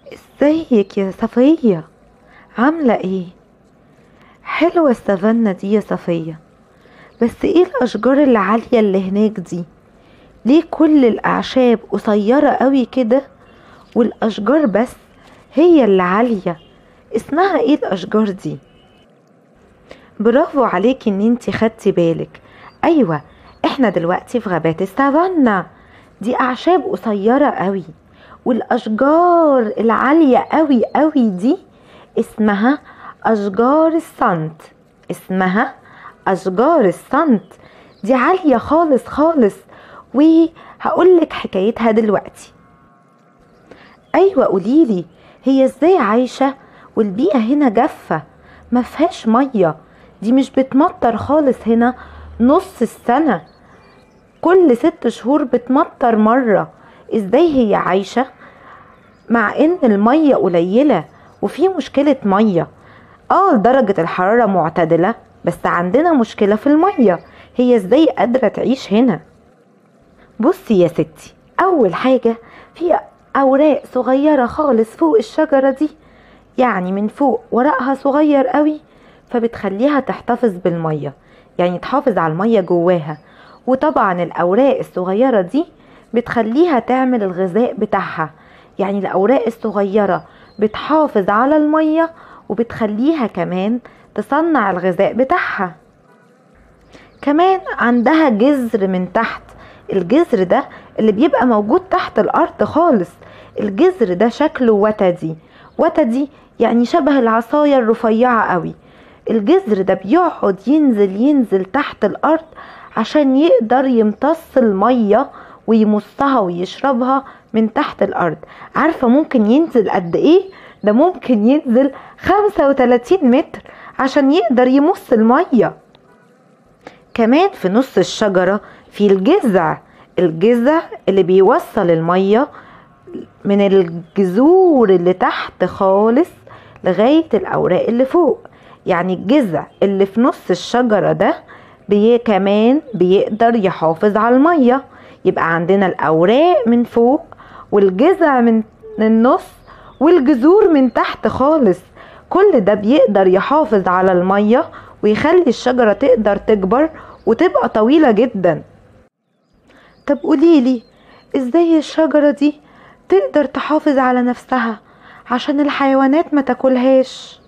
ازيك يا صفية عاملة ايه حلوة السافانا دي يا صفية بس ايه الاشجار العالية اللي هناك دي ليه كل الاعشاب قصيرة قوي كده والاشجار بس هي اللي عالية اسمها ايه الاشجار دي برافو عليكي ان انتي خدتي بالك ايوه احنا دلوقتي في غابات السافانا دي اعشاب قصيرة قوي والاشجار العالية قوي قوي دي اسمها اشجار الصمت اسمها اشجار الصمت دي عالية خالص خالص وهقولك حكايتها دلوقتي ايوه قوليلي هي ازاي عايشة والبيئة هنا جافة ما فيهاش مية دي مش بتمطر خالص هنا نص السنة كل ست شهور بتمطر مرة ازاي هي عايشة مع ان المية قليلة وفي مشكلة مية اه درجة الحرارة معتدلة بس عندنا مشكلة في المية هي ازاي قادرة تعيش هنا بصي يا ستي اول حاجة في اوراق صغيرة خالص فوق الشجرة دي يعني من فوق ورقها صغير قوي فبتخليها تحتفظ بالمية يعني تحافظ على المية جواها وطبعا الاوراق الصغيرة دي بتخليها تعمل الغذاء بتاعها يعني الاوراق الصغيرة بتحافظ على المية وبتخليها كمان تصنع الغذاء بتاعها كمان عندها جذر من تحت الجذر ده اللي بيبقى موجود تحت الارض خالص الجذر ده شكله وتدي وتدي يعني شبه العصاية الرفيعة قوي الجذر ده بيقعد ينزل ينزل تحت الارض عشان يقدر يمتص المية ويمصها ويشربها من تحت الارض عارفة ممكن ينزل قد ايه ده ممكن ينزل 35 متر عشان يقدر يمص المية كمان في نص الشجرة في الجذع الجذع اللي بيوصل المية من الجذور اللي تحت خالص لغاية الأوراق اللي فوق يعني الجذع اللي في نص الشجرة ده بي كمان بيقدر يحافظ على المية يبقى عندنا الأوراق من فوق والجذع من النص والجذور من تحت خالص كل ده بيقدر يحافظ على المية ويخلي الشجرة تقدر تكبر وتبقى طويلة جدا طب قوليلي ازاي الشجرة دي تقدر تحافظ على نفسها عشان الحيوانات ما تاكلهاش